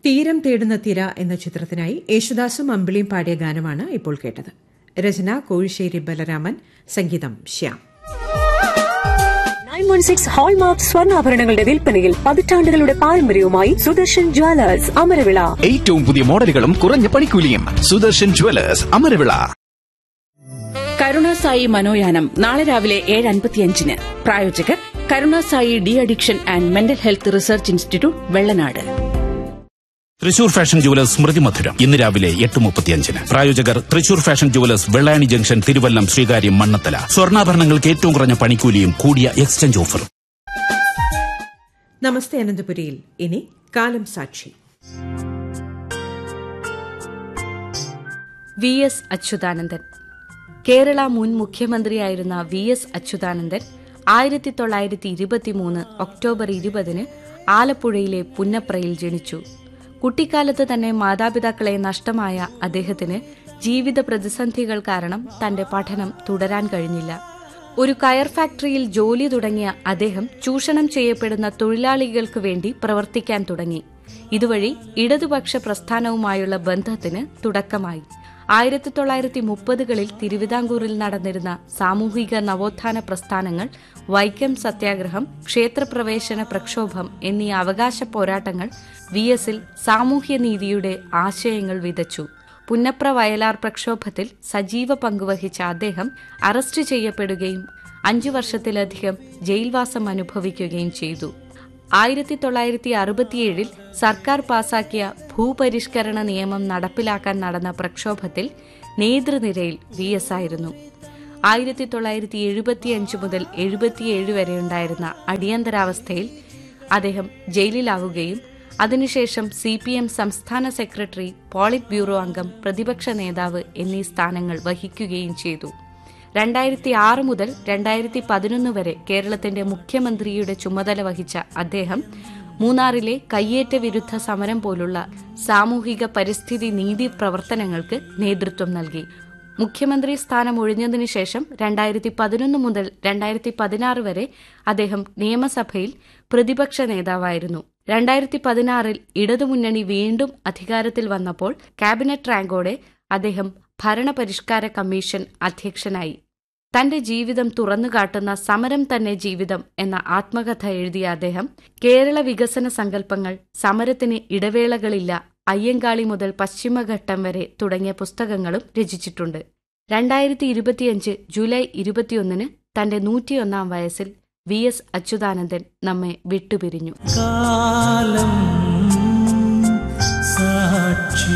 തീരം തേടുന്ന തിര എന്ന ചിത്രത്തിനായി യേശുദാസും അമ്പിളിയും പാടിയ ഗാനമാണ് ഇപ്പോൾ കേട്ടത് രചന കോഴിശ്ശേരി ബലരാമൻ സംഗീതം Shyam nine one six hallmark സ്വർണ്ണാഭരണങ്ങളുടെ വിൽപ്പനയിൽ പതിറ്റാണ്ടുകളുടെ പാരമ്പര്യവുമായി സുദർശൻ ജ്വല്ലേഴ്സ് അമരവിള ഏറ്റവും പുതിയ മോഡലുകളും കുറഞ്ഞ പണിക്കൂലിയും സുദർശൻ ജുവലേഴ്സ് അമരവിള കരുണാസായി മനോയാനം നാളെ രാവിലെ ഏഴ് അൻപത്തിയഞ്ചിന് പ്രായോജകർ Karunasai D addiction and mental health research institute Vellanad Thrissur fashion jewellers സ്മൃതി മധുരം ഇന്ന് രാവിലെ എട്ട് മുപ്പത്തിയഞ്ചിന് പ്രായോജകർ Thrissur fashion jewellers Vellani junction Thiruvallam Sreekaryam Mannathala സ്വർണ്ണാഭരണങ്ങൾക്ക് ഏറ്റവും കുറഞ്ഞ പണിക്കൂലിയും കൂടിയ എക്സ്ചേഞ്ച് ഓഫറും നമസ്തേ അനന്തപുരിയിൽ ഇനി കാലം സാക്ഷി വി എസ് അച്യുതാനന്ദൻ കേരള മുൻ മുഖ്യമന്ത്രിയായിരുന്ന വി എസ് അച്യുതാനന്ദൻ ആയിരത്തി തൊള്ളായിരത്തി ഇരുപത്തിമൂന്ന് ഒക്ടോബർ ഇരുപതിന് ആലപ്പുഴയിലെ പുന്നപ്രയിൽ ജനിച്ചു കുട്ടിക്കാലത്ത് തന്നെ മാതാപിതാക്കളെ നഷ്ടമായ അദ്ദേഹത്തിന് ജീവിത പ്രതിസന്ധികൾ കാരണം തന്റെ പഠനം തുടരാൻ കഴിഞ്ഞില്ല ഒരു കയർ ഫാക്ടറിയിൽ ജോലി തുടങ്ങിയ അദ്ദേഹം ചൂഷണം ചെയ്യപ്പെടുന്ന തൊഴിലാളികൾക്ക് വേണ്ടി പ്രവർത്തിക്കാൻ തുടങ്ങി ഇതുവഴി ഇടതുപക്ഷ പ്രസ്ഥാനവുമായുള്ള ബന്ധത്തിന് തുടക്കമായി ആയിരത്തി തൊള്ളായിരത്തി മുപ്പതുകളിൽ തിരുവിതാംകൂറിൽ നടന്നിരുന്ന സാമൂഹിക നവോത്ഥാന പ്രസ്ഥാനങ്ങൾ വൈക്കം സത്യാഗ്രഹം ക്ഷേത്രപ്രവേശന പ്രക്ഷോഭം എന്നീ അവകാശ പോരാട്ടങ്ങൾ വി എസിൽ സാമൂഹ്യനീതിയുടെ ആശയങ്ങൾ വിതച്ചു പുന്നപ്ര വയലാർ പ്രക്ഷോഭത്തിൽ സജീവ പങ്കുവഹിച്ച അദ്ദേഹം അറസ്റ്റ് ചെയ്യപ്പെടുകയും അഞ്ചു വർഷത്തിലധികം ജയിൽവാസം അനുഭവിക്കുകയും ചെയ്തു ആയിരത്തി തൊള്ളായിരത്തി അറുപത്തിയേഴിൽ സർക്കാർ പാസാക്കിയ ഭൂപരിഷ്കരണ നിയമം നടപ്പിലാക്കാൻ നടന്ന പ്രക്ഷോഭത്തിൽ നേതൃനിരയിൽ വി എസ് ആയിരുന്നു ആയിരത്തി തൊള്ളായിരത്തി എഴുപത്തിയഞ്ച് മുതൽ എഴുപത്തിയേഴ് വരെ ഉണ്ടായിരുന്ന അടിയന്തരാവസ്ഥയിൽ അദ്ദേഹം ജയിലിലാവുകയും അതിനുശേഷം സി പി എം സംസ്ഥാന സെക്രട്ടറി പോളിറ്റ് ബ്യൂറോ അംഗം പ്രതിപക്ഷ നേതാവ് എന്നീ സ്ഥാനങ്ങൾ വഹിക്കുകയും ചെയ്തു രണ്ടായിരത്തി ആറ് മുതൽ രണ്ടായിരത്തി പതിനൊന്ന് വരെ കേരളത്തിന്റെ മുഖ്യമന്ത്രിയുടെ ചുമതല വഹിച്ച അദ്ദേഹം മൂന്നാറിലെ കയ്യേറ്റ വിരുദ്ധ സമരം പോലുള്ള സാമൂഹിക പരിസ്ഥിതി നീതി പ്രവർത്തനങ്ങൾക്ക് നേതൃത്വം നൽകി മുഖ്യമന്ത്രി സ്ഥാനം ഒഴിഞ്ഞതിനു ശേഷം രണ്ടായിരത്തി പതിനൊന്ന് മുതൽ രണ്ടായിരത്തി പതിനാറ് വരെ അദ്ദേഹം നിയമസഭയിൽ പ്രതിപക്ഷ നേതാവായിരുന്നു രണ്ടായിരത്തി പതിനാറിൽ ഇടതുമുന്നണി വീണ്ടും അധികാരത്തിൽ വന്നപ്പോൾ ക്യാബിനറ്റ് റാങ്കോടെ അദ്ദേഹം ഭരണപരിഷ്കാര കമ്മീഷൻ അധ്യക്ഷനായി തന്റെ ജീവിതം തുറന്നുകാട്ടുന്ന സമരം തന്നെ ജീവിതം എന്ന ആത്മകഥ എഴുതിയ അദ്ദേഹം കേരള വികസന സങ്കല്പങ്ങൾ സമരത്തിന് ഇടവേളകളില്ല അയ്യങ്കാളി മുതൽ പശ്ചിമഘട്ടം വരെ തുടങ്ങിയ പുസ്തകങ്ങളും രചിച്ചിട്ടുണ്ട് രണ്ടായിരത്തി ഇരുപത്തിയഞ്ച് ജൂലൈ ഇരുപത്തിയൊന്നിന് തന്റെ നൂറ്റിയൊന്നാം വയസ്സിൽ വി എസ് അച്യുതാനന്ദൻ നമ്മെ വിട്ടുപിരിഞ്ഞു കാലം സാക്ഷി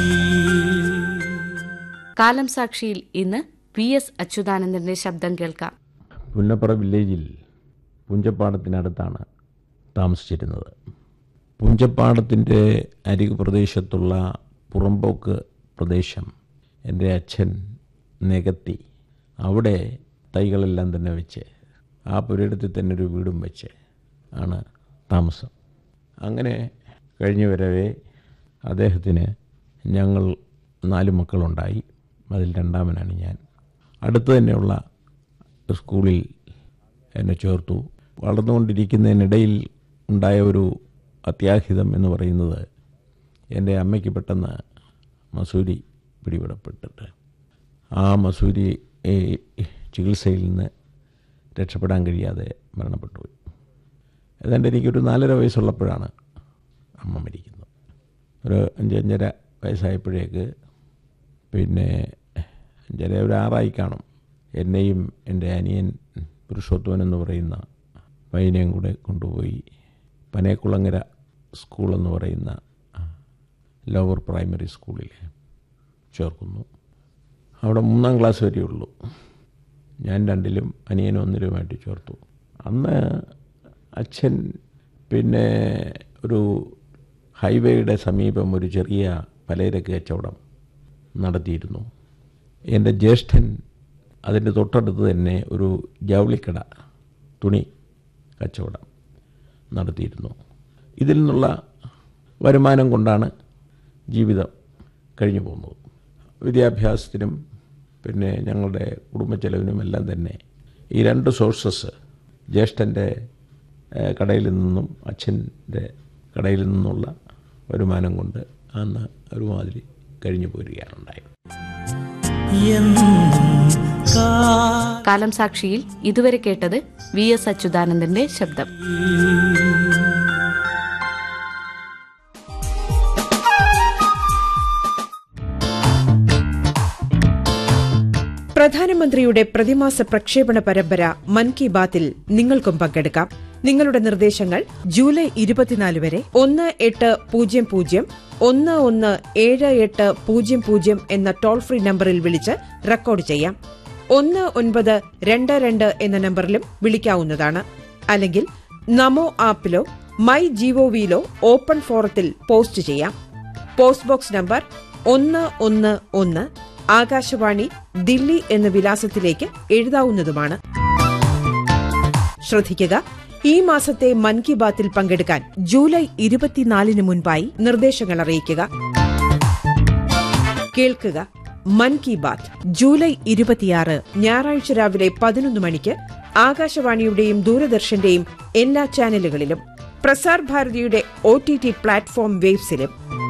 കാലം സാക്ഷിയിൽ ഇന്ന് വി എസ് അച്യുതാനന്ദന്റെ ശബ്ദം കേൾക്കാം പുന്നപ്പുറ വില്ലേജിൽ പുഞ്ചപ്പാടത്തിനടുത്താണ് താമസിച്ചിരുന്നത് പുഞ്ചപ്പാടത്തിൻ്റെ അരികു പ്രദേശത്തുള്ള പുറമ്പോക്ക് പ്രദേശം എൻ്റെ അച്ഛൻ നികത്തി അവിടെ തൈകളെല്ലാം തന്നെ വെച്ച് ആ പുരയിടത്തിൽ തന്നെ ഒരു വീടും വെച്ച് ആണ് താമസം അങ്ങനെ കഴിഞ്ഞു വരവേ അദ്ദേഹത്തിന് ഞങ്ങൾ നാല് മക്കളുണ്ടായി അതിൽ രണ്ടാമനാണ് ഞാൻ അടുത്ത് തന്നെയുള്ള സ്കൂളിൽ എന്നെ ചേർത്തു വളർന്നുകൊണ്ടിരിക്കുന്നതിനിടയിൽ ഉണ്ടായ ഒരു അത്യാഹിതം എന്ന് പറയുന്നത് എൻ്റെ അമ്മയ്ക്ക് പെട്ടെന്ന് മസൂരി പിടിപെടപ്പെട്ടിട്ട് ആ മസൂരി ഈ ചികിത്സയിൽ നിന്ന് രക്ഷപ്പെടാൻ കഴിയാതെ മരണപ്പെട്ടുപോയി ഏതാണ്ട് എനിക്കൊരു നാലര വയസ്സുള്ളപ്പോഴാണ് അമ്മ മരിക്കുന്നത് ഒരു അഞ്ചഞ്ചര വയസ്സായപ്പോഴേക്ക് പിന്നെ അഞ്ചര ഒരു ആറായി കാണും എന്നെയും എൻ്റെ അനിയൻ പുരുഷോത്തമൻ എന്ന് പറയുന്ന പയ്യനെയും കൂടെ കൊണ്ടുപോയി പനേക്കുളങ്ങര സ്കൂൾ എന്ന് പറയുന്ന ലോവർ പ്രൈമറി സ്കൂളിൽ ചേർക്കുന്നു അവിടെ മൂന്നാം ക്ലാസ് വരെയുള്ളൂ ഞാൻ രണ്ടിലും അനിയനും ഒന്നിലുമായിട്ട് ചേർത്തു അന്ന് അച്ഛൻ പിന്നെ ഒരു ഹൈവേയുടെ സമീപം ഒരു ചെറിയ പലചരക്ക് കച്ചവടം നടത്തിയിരുന്നു എൻ്റെ ജ്യേഷ്ഠൻ അതിൻ്റെ തൊട്ടടുത്ത് തന്നെ ഒരു ജൗളിക്കട തുണി കച്ചവടം നടത്തിയിരുന്നു ഇതിൽ നിന്നുള്ള വരുമാനം കൊണ്ടാണ് ജീവിതം കഴിഞ്ഞു പോകുന്നത് വിദ്യാഭ്യാസത്തിനും പിന്നെ ഞങ്ങളുടെ കുടുംബ ചെലവിനും എല്ലാം തന്നെ ഈ രണ്ട് സോഴ്സസ് ജ്യേഷ്ഠൻ്റെ ഏഹ്, കടയിൽ നിന്നും അച്ഛൻ്റെ കടയിൽ നിന്നുള്ള വരുമാനം കൊണ്ട് എന്ന ഒരുമാതിരി കഴിഞ്ഞു പോരുകയാണ് ഉണ്ടായത് എന്നും കാ കാലം സാക്ഷിയിൽ ഇതുവരെ കേട്ടത് വി എസ് അച്യുതാനന്ദന്റെ ശബ്ദം പ്രധാനമന്ത്രിയുടെ പ്രതിമാസ പ്രക്ഷേപണ പരമ്പര മൻ കി ബാത്തിൽ നിങ്ങൾക്കും പങ്കെടുക്കാം നിങ്ങളുടെ നിർദ്ദേശങ്ങൾ ജൂലൈ ഇരുപത്തിനാല് വരെ ഒന്ന് എട്ട് പൂജ്യം പൂജ്യം ഒന്ന് ഒന്ന് ഏഴ് എട്ട് പൂജ്യം പൂജ്യം എന്ന ടോൾ ഫ്രീ നമ്പറിൽ വിളിച്ച് റെക്കോർഡ് ചെയ്യാം ഒന്ന് ഒൻപത് രണ്ട് രണ്ട് എന്ന നമ്പറിലും വിളിക്കാവുന്നതാണ് അല്ലെങ്കിൽ നമോ ആപ്പിലോ മൈ ജിഒവിയിലോ ഓപ്പൺ ഫോറത്തിൽ പോസ്റ്റ് ചെയ്യാം പോസ്റ്റ് ബോക്സ് നമ്പർ ഒന്ന് ഒന്ന് ഒന്ന് ആകാശവാണി ദില്ലി എന്ന വിലാസത്തിലേക്ക് എഴുതാവുന്നതുമാണ് ശ്രദ്ധിക്കുക ഈ മാസത്തെ മൻ കി ബാത്തിൽ പങ്കെടുക്കാൻ ജൂലൈ ഇരുപത്തിനാലിന് മുൻപായി നിർദ്ദേശങ്ങൾ അറിയിക്കുക കേൾക്കുക മൻ കി ബാത്ത് ജൂലൈ ഇരുപത്തിയാറ് ഞായറാഴ്ച രാവിലെ പതിനൊന്ന് മണിക്ക് ആകാശവാണിയുടെയും ദൂരദർശന്റെയും എല്ലാ ചാനലുകളിലും പ്രസാർ ഭാരതിയുടെ ഒ ടി ടി പ്ലാറ്റ്ഫോം വേബ്സിലും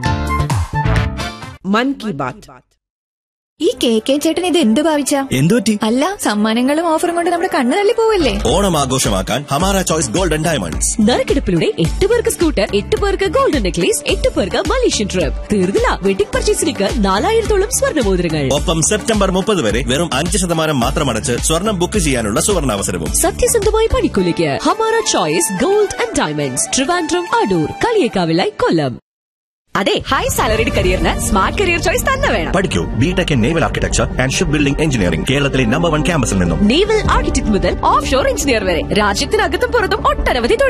മൻ കി ബാത്ത് ഈ കെ കെ ചേട്ടൻ ഇത് എന്ത് ഭാവിച്ച എന്തുപറ്റി അല്ല സമ്മാനങ്ങളും ഓഫറും കൊണ്ട് നമ്മുടെ കണ്ണ് തള്ളി പോവല്ലേ ഓണം ആഘോഷമാക്കാൻ ഹമാര ചോയ്സ് ഗോൾഡൻ ഡയമണ്ട്സ് നറുക്കെടുപ്പിലൂടെ എട്ട് പേർക്ക് സ്കൂട്ടർ എട്ട് പേർക്ക് ഗോൾഡൻ നെക്ലേസ് എട്ട് പേർക്ക് മലേഷ്യൻ ട്രിപ്പ് തീർന്നില്ല വെഡിംഗ് പർച്ചേസിലേക്ക് നാലായിരത്തോളം സ്വർണ്ണമോതിരങ്ങൾ ഒപ്പം സെപ്റ്റംബർ മുപ്പത് വരെ വെറും അഞ്ച് ശതമാനം മാത്രം അടച്ച് സ്വർണം ബുക്ക് ചെയ്യാനുള്ള സുവർണാവസരവും സത്യസന്ധമായ പണിക്കൂലിക്ക് Hamara choice gold and diamonds Trivandrum Adoor കളിയേക്കാവിലായി കൊല്ലം അതെ ഹൈ സാലറിഡ് കരിയറിന് സ്മാർട്ട് കരിയർ ചോയ്സ് തന്നെ വേണം പഠിക്കൂ BTech in naval architecture and ship building engineering കേരളത്തിലെ നമ്പർ വൺ ക്യാമ്പസിൽ നിന്നും നേവൽ ആർക്കിടെക്ട് മുതൽ ഓഫ് ഷോർ എഞ്ചിനീയർ വരെ രാജ്യത്തിനകത്തും പുറത്തും ഒട്ടനവധി തൊഴിൽ